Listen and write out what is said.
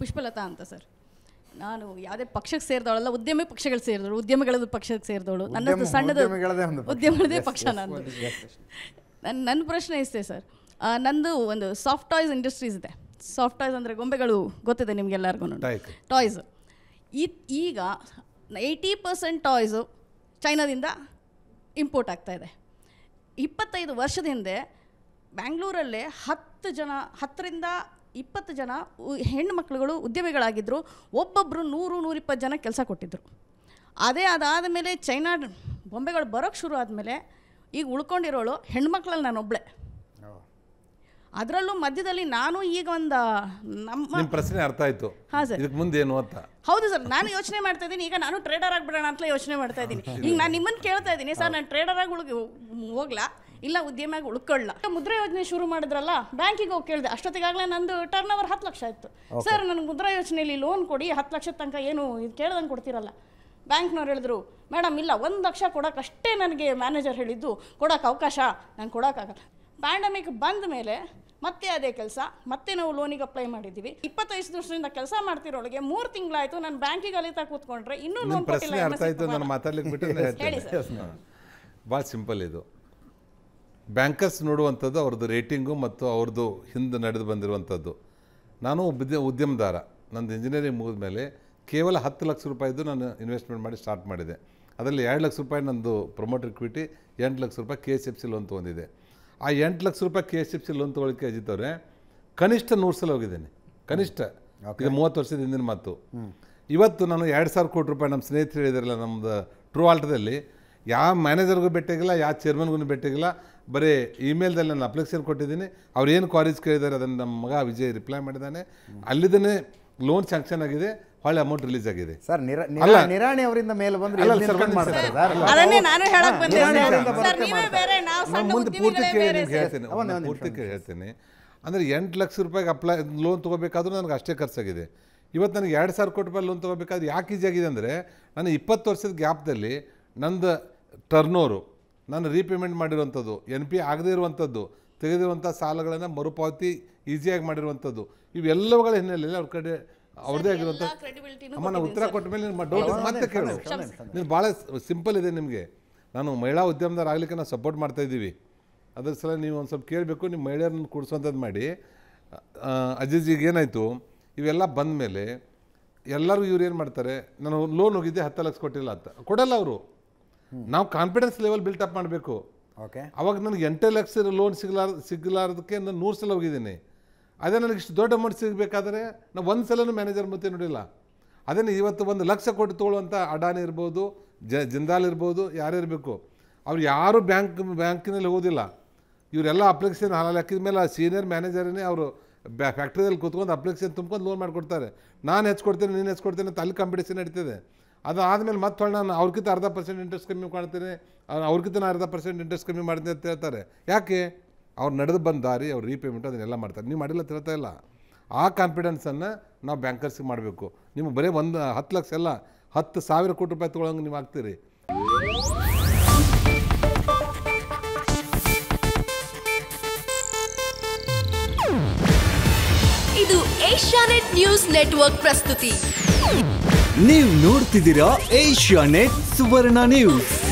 ಪುಷ್ಪಲತಾ ಅಂತ ಸರ್ ನಾನು ಯಾವುದೇ ಪಕ್ಷಕ್ಕೆ ಸೇರಿದವಳಲ್ಲ ಉದ್ಯಮಿ ಪಕ್ಷಗಳು ಸೇರಿದವಳು ಉದ್ಯಮಿಗಳದ್ದು ಪಕ್ಷಕ್ಕೆ ಸೇರಿದವಳು ನನ್ನದು ಉದ್ಯಮ- ಸಣ್ಣದು ಉದ್ಯಮಿಗಳದೇ ಒಂದು ಪಕ್ಷ. ಉದ್ಯಮಗಳದೇ Yes, ಪಕ್ಷ yes. ನಂದು ನನ್ನ ನನ್ನ ಪ್ರಶ್ನೆ ಇಷ್ಟೇ ಸರ್ ಆ, ನಂದು ಒಂದು ಸಾಫ್ಟ್ ಟಾಯ್ಸ್ ಇಂಡಸ್ಟ್ರೀಸ್ ಇದೆ ಸಾಫ್ಟ್ ಟಾಯ್ಸ್ ಅಂದರೆ ಗೊಂಬೆಗಳು ಗೊತ್ತಿದೆ ನಿಮ್ಗೆಲ್ಲರಿಗೂ Toy. ಟಾಯ್ಸ್ ಈಗ ಏಯ್ಟಿ ಪರ್ಸೆಂಟ್ ಟಾಯ್ಸು ಚೈನಾದಿಂದ ಇಂಪೋರ್ಟ್ ಆಗ್ತಾ ಇದೆ ಇಪ್ಪತ್ತೈದು ವರ್ಷದ ಹಿಂದೆ ಬ್ಯಾಂಗ್ಳೂರಲ್ಲೇ ಹತ್ತು ಜನ ಹತ್ತರಿಂದ ಇಪ್ಪತ್ತು ಜನ ಉ- ಹೆಣ್ಣು ಮಕ್ಕಳುಗಳು ಉದ್ಯಮಿಗಳಾಗಿದ್ದರು ಒಬ್ಬೊಬ್ಬರು ನೂರು ನೂರಿಪ್ಪತ್ತು ಜನ ಕೆಲಸ ಕೊಟ್ಟಿದ್ದರು ಅದೇ ಅದಾದ ಮೇಲೆ ಚೈನಾ ಬೊಂಬೆಗಳು ಬರೋಕ್ಕೆ ಶುರು ಆದಮೇಲೆ ಈಗ ಉಳ್ಕೊಂಡಿರೋಳು ಹೆಣ್ಮಕ್ಳಲ್ಲಿ ನಾನೊಬ್ಬಳೆ ಅದರಲ್ಲೂ ಮಧ್ಯದಲ್ಲಿ ನಾನು ಈಗ ಒಂದು ನಮ್ಮ ನಿಮ್ಮ ಪ್ರಶ್ನೆ ಅರ್ಥ ಆಯ್ತು ಹಾಂ ಸರ್ ಇದಕ್ಕೆ ಮುಂದೆ ಏನು ಅಂತ ಹೌದು ಸರ್ ನಾನು ಯೋಚನೆ ಮಾಡ್ತಾ ಇದ್ದೀನಿ ಈಗ ನಾನು ಟ್ರೇಡರ್ ಆಗ್ಬಿಡೋಣ ಅಂತಲೇ ಯೋಚನೆ ಮಾಡ್ತಾ ಇದ್ದೀನಿ ಈಗ ನಾನು ನಿಮ್ಮನ್ನು ಕೇಳ್ತಾ ಇದ್ದೀನಿ ಸರ್ ನಾನು ಟ್ರೇಡರ್ ಆಗಿ ಉಳ್ಗ ಹೋಗ್ಲಾ ಇಲ್ಲ ಉದ್ಯಮಿಯಾಗಿ ಉಳ್ಕೊಳ್ಳ ಮುದ್ರಾ ಯೋಜನೆ ಶುರು ಮಾಡಿದ್ರಲ್ಲ ಬ್ಯಾಂಕಿಗೆ ಹೋಗಿ ಕೇಳಿದೆ ಅಷ್ಟೊತ್ತಿಗಾಗಲೇ ನಂದು ಟರ್ನ್ ಓವರ್ ಹತ್ತು ಲಕ್ಷ ಆಯಿತು ಸರ್ ನನಗೆ ಮುದ್ರಾ ಯೋಜನೆಯಲ್ಲಿ ಲೋನ್ ಕೊಡಿ ಹತ್ತು ಲಕ್ಷದ ತನಕ ಏನು ಇದು ಕೇಳ್ದಂಗೆ ಕೊಡ್ತೀರಲ್ಲ ಬ್ಯಾಂಕ್ನವ್ರು ಹೇಳಿದ್ರು ಮೇಡಮ್ ಇಲ್ಲ ಒಂದು ಲಕ್ಷ ಕೊಡೋಕ್ಕಷ್ಟೇ ನನಗೆ ಮ್ಯಾನೇಜರ್ ಹೇಳಿದ್ದು ಕೊಡೋಕೆ ಅವಕಾಶ ನಾನು ಕೊಡೋಕ್ಕಾಗಲ್ಲ ಪ್ಯಾಂಡಮಿಕ್ ಬಂದ ಮೇಲೆ ಮತ್ತೆ ಅದೇ ಕೆಲಸ ಮತ್ತೆ ನಾವು ಲೋನಿಗೆ ಅಪ್ಲೈ ಮಾಡಿದ್ದೀವಿ ಇಪ್ಪತ್ತೈದು ವರ್ಷದಿಂದ ಕೆಲಸ ಮಾಡ್ತಿರೋಳಿಗೆ ಮೂರು ತಿಂಗಳಾಯ್ತು ನಾನು ಬ್ಯಾಂಕಿಗೆ ಅಲಿತಾ ಕೂತ್ಕೊಂಡ್ರೆ ಇನ್ನೂ ನಿಮ್ಮ ಲೋನ್ ಪ್ರಶ್ನೆ ಕೊಟ್ಟಿಲ್ಲ ಅರ್ಥ ಆಯ್ತು ನಾನು ಮಾತಾಡ್ಲಿಕ್ಕೆ ಬಿಟ್ಟು ಹೇಳಿ ಸರ್. ಭಾಳ ಸಿಂಪಲ್ ಇದು ಬ್ಯಾಂಕರ್ಸ್ ನೋಡುವಂಥದ್ದು ಅವ್ರದ್ದು ರೇಟಿಂಗು ಮತ್ತು ಅವ್ರದ್ದು ಹಿಂದೆ ನಡೆದು ಬಂದಿರುವಂಥದ್ದು ನಾನು ಉದ್ಯ ಉದ್ಯಮದಾರ ನಂದು ಇಂಜಿನಿಯರಿಂಗ್ ಮುಗಿದ ಮೇಲೆ ಕೇವಲ ಹತ್ತು ಲಕ್ಷ ರೂಪಾಯಿದು ನಾನು ಇನ್ವೆಸ್ಟ್ಮೆಂಟ್ ಮಾಡಿ ಸ್ಟಾರ್ಟ್ ಮಾಡಿದೆ ಅದರಲ್ಲಿ ಎರಡು ಲಕ್ಷ ರೂಪಾಯಿ ನಂದು ಪ್ರೊಮೋಟರ್ ಇಕ್ವಿಟಿ ಎಂಟು ಲಕ್ಷ ರೂಪಾಯಿ K S F C loan ತೊಗೊಂಡಿದೆ ಆ ಎಂಟು ಲಕ್ಷ ರೂಪಾಯಿ K S F C loan ತೊಗೊಳಕ್ಕೆ ಅಜಿತವ್ರೆ ಕನಿಷ್ಠ ನೂರು ಸಲ ಹೋಗಿದ್ದೇನೆ ಕನಿಷ್ಠ ಇದು ಮೂವತ್ತು ವರ್ಷದ ಹಿಂದಿನ ಮಾತು ಇವತ್ತು ನಾನು ಎರಡು ಸಾವಿರ ಕೋಟಿ ರೂಪಾಯಿ ನಮ್ಮ ಸ್ನೇಹಿತರು ಹೇಳಿದಾರಲ್ಲ ನಮ್ಮದು ಟ್ರೂ ಆಲ್ಟದಲ್ಲಿ ಯಾವ ಮ್ಯಾನೇಜರ್ಗೂ ಭೇಟಿಯಾಗಿಲ್ಲ ಯಾವ ಚೇರ್ಮನ್ಗೂ ಭೇಟಿಯಾಗಿಲ್ಲ ಬರೀ ಇಮೇಲ್ದಲ್ಲಿ ನಾನು ಅಪ್ಲಿಕೇಶನ್ ಕೊಟ್ಟಿದ್ದೀನಿ ಅವ್ರು ಏನು ಕಾಲೇಜ್ ಕೇಳಿದ್ದಾರೆ ಅದನ್ನು ನಮ್ಮ ಮಗ ವಿಜಯ್ ರಿಪ್ಲೈ ಮಾಡಿದ್ದಾನೆ ಅಲ್ಲಿದ್ದನೇ ಲೋನ್ ಸ್ಯಾಂಕ್ಷನ್ ಆಗಿದೆ ಹೊಳ್ಳೆ ಅಮೌಂಟ್ ರಿಲೀಸ್ ಆಗಿದೆ ಸರ್ ನಿರ ಅಲ್ಲ. ನಿರಾ- ನಿರಾಣಿ ಅವರಿಂದ ಮೇಲೆ ಬಂದ್ರೆ ಅಲ್ಲ, ಎದ್ದು ಸರ್, ನಿಂತ್ಕೊಂಡು ಬನ್ನಿ ಮಾಡ್ತಾರೆ ಸರ್. ಸರ್. ಅದನ್ನೇ ನಾನು ಹೇಳಕ್ ಬಂದೆ ನಿರಾಣಿ ಸರ್. ಅವರಿಂದ ಸರ್ ಬರೋಕೆ ನೀವೇ ಮಾಡ್ತಾರೆ. ಬೇರೆ ನಾವು ನಾನು ಸಣ್ಣ ಮುಂದೆ ಪೂರ್ತಿ ಉದ್ಯಮಿಗಳೇ ಕೇಳಿ ಬೇರೆ ನಿಮ್ಗೆ ಸರ್. ಹೇಳ್ತೇನೆ ಒಂದೇ ನಾನು ಒಂದು ಪೂರ್ತಿ ಕೇಳಿ ಹೇಳ್ತೇನೆ ಅಂದರೆ ಎಂಟು ಲಕ್ಷ ರೂಪಾಯಿಗೆ ಅಪ್ಲೈ ಲೋನ್ ತೊಗೋಬೇಕಾದ್ರೂ ನನಗೆ ಅಷ್ಟೇ ಖರ್ಚಾಗಿದೆ ಇವತ್ತು ನನಗೆ ಎರಡು ಸಾವಿರ ಕೋಟಿ ರೂಪಾಯಿ ಲೋನ್ ತೊಗೋಬೇಕಾದ್ರೆ ಯಾಕೆ ಈಜಿ ಆಗಿದೆ ಅಂದರೆ ನಾನು ಇಪ್ಪತ್ತು ವರ್ಷದ ಗ್ಯಾಪ್ದಲ್ಲಿ ನಂದು ಟರ್ನೋರು ನಾನು ರೀಪೇಮೆಂಟ್ ಮಾಡಿರುವಂಥದ್ದು ಎನ್ ಪಿ ಆಗದೇ ಇರುವಂಥದ್ದು ತೆಗೆದಿರುವಂಥ ಸಾಲಗಳನ್ನು ಮರುಪಾವತಿ ಈಸಿಯಾಗಿ ಮಾಡಿರುವಂಥದ್ದು ಇವೆಲ್ಲವುಗಳ ಹಿನ್ನೆಲೆಯಲ್ಲಿ ಅವ್ರ ಕಡೆ ಅವ್ರದ್ದೇ ಆಗಿರುವಂಥ ಎಲ್ಲ credibility ನೂ ಅಮ್ಮ ನಾನು ಉತ್ತರ ಕೊಟ್ಟ ಮೇಲೆ ನಿಮ್ಮ ಡೌಟ್ ಮತ್ತೆ ಕೇಳು ನೀನು ಭಾಳ ಸಿಂಪಲ್ ಇದೆ ನಿಮಗೆ ನಾನು ಮಹಿಳಾ ಉದ್ಯಮದಾರ ಆಗಲಿಕ್ಕೆ ನಾವು ಸಪೋರ್ಟ್ ಮಾಡ್ತಾ ಇದ್ದೀವಿ ಅದ್ರ ಸಲ ನೀವು ಒಂದು ಸ್ವಲ್ಪ ಕೇಳಬೇಕು ನಿಮ್ಮ ಮಹಿಳೆಯರನ್ನು ಕೂಡಿಸೋಂಥದ್ದು ಮಾಡಿ ಅಜ್ಜಿಜಿಗೆ ಏನಾಯಿತು ಇವೆಲ್ಲ ಬಂದ ಮೇಲೆ ಎಲ್ಲರೂ ಇವ್ರು ಏನು ಮಾಡ್ತಾರೆ ನಾನು ಲೋನ್ ಹೋಗಿದ್ದೆ ಹತ್ತು ಲಕ್ಷ ಕೊಟ್ಟಿಲ್ಲ ಅಂತ ಕೊಡಲ್ಲ ಅವರು ನಾವು ಕಾನ್ಫಿಡೆನ್ಸ್ ಲೆವೆಲ್ ಬಿಲ್ಟ್ ಅಪ್ ಮಾಡಬೇಕು ಓಕೆ ಅವಾಗ ನನಗೆ ಎಂಟೇ ಲಕ್ಷ ಲೋನ್ ಸಿಗಲಾರ ಸಿಗಲಾರದಕ್ಕೆ ನಾನು ನೂರು ಸಲ ಹೋಗಿದ್ದೀನಿ ಅದೇ ನನಗೆ ಇಷ್ಟು ದೊಡ್ಡ ಅಮೌಂಟ್ ಸಿಗಬೇಕಾದ್ರೆ ನಾವು ಒಂದು ಸಲನೂ ಮ್ಯಾನೇಜರ್ ಮತ್ತೆ ನೋಡಿಲ್ಲ ಅದೇನು ಇವತ್ತು ಒಂದು ಲಕ್ಷ ಕೋಟಿ ತೊಗೊಳ್ಳುವಂಥ ಅಡಾನಿ ಇರ್ಬೋದು ಜ ಜಿಂದಾಲ್ ಇರ್ಬೋದು ಯಾರಿರಬೇಕು ಅವ್ರು ಯಾರು ಬ್ಯಾಂಕ್ ಬ್ಯಾಂಕಿನಲ್ಲಿ ಹೋಗೋದಿಲ್ಲ ಇವರೆಲ್ಲ ಅಪ್ಲಿಕೇಶನ್ ಹಾಲಲ್ಲಿ ಹಾಕಿದ ಮೇಲೆ ಆ ಸೀನಿಯರ್ ಮ್ಯಾನೇಜರೇ ಅವರು ಬ್ಯಾ ಫ್ಯಾಕ್ಟ್ರಿಯಲ್ಲಿ ಕೂತ್ಕೊಂಡು ಅಪ್ಲಿಕೇಶನ್ ತುಂಬ್ಕೊಂಡು ಲೋನ್ ಮಾಡಿಕೊಡ್ತಾರೆ ನಾನು ಹೆಚ್ಚಿಕೊಡ್ತೇನೆ ನೀನು ಹೆಚ್ಚಿಕೊಡ್ತೇನೆ ಅಂತ ಅಲ್ಲಿ ಕಾಂಪಿಟೇಷನ್ ನಡೀತದೆ ಅದು ಆದಮೇಲೆ ಮತ್ತೆ ಹೊಳ್ಳಿ ನಾನು ಅವ್ರಿಗಿಂತ ಅರ್ಧ ಪರ್ಸೆಂಟ್ ಇಂಟ್ರೆಸ್ಟ್ ಕಮ್ಮಿ ಮಾಡ್ತೇನೆ ಅವ್ರು- ಅವ್ರಿಗಿಂತ ನಾನು ಅರ್ಧ ಪರ್ಸೆಂಟ್ ಇಂಟ್ರೆಸ್ಟ್ ಕಮ್ಮಿ ಮಾಡ್ತೀನಿ ಅಂತ ಹೇಳ್ತಾರೆ ಯಾಕೆ ಅವ್ರು ನಡೆದು ಬಂದ ದಾರಿ ಅವ್ರು ರೀಪೇಮೆಂಟ್ ಅದನ್ನೆಲ್ಲ ಮಾಡ್ತಾರೆ ನೀವು ಮಾಡಿಲ್ಲ ಅಂತ ಹೇಳ್ತಾ ಇಲ್ಲ ಆ ಕಾನ್ಫಿಡೆನ್ಸನ್ನು ನಾವು ಬ್ಯಾಂಕರ್ಸಿಗೆ ಮಾಡಬೇಕು ನೀವು ಬರೀ ಒಂದು ಹತ್ತು ಲಕ್ಷ ಎಲ್ಲ ಹತ್ತು ಸಾವಿರ ಕೋಟಿ ರೂಪಾಯಿ ತೊಗೊಳಂಗೆ ನೀವು ಆಗ್ತೀರಿ ಇದು ಏಷ್ಯಾನೆಟ್ ನ್ಯೂಸ್ ನೆಟ್ವರ್ಕ್ ಪ್ರಸ್ತುತಿ ನೀವು ನೋಡ್ತಿದ್ದೀರಾ ಏಷ್ಯಾ ನೆಟ್ ಸುವರ್ಣ ನ್ಯೂಸ್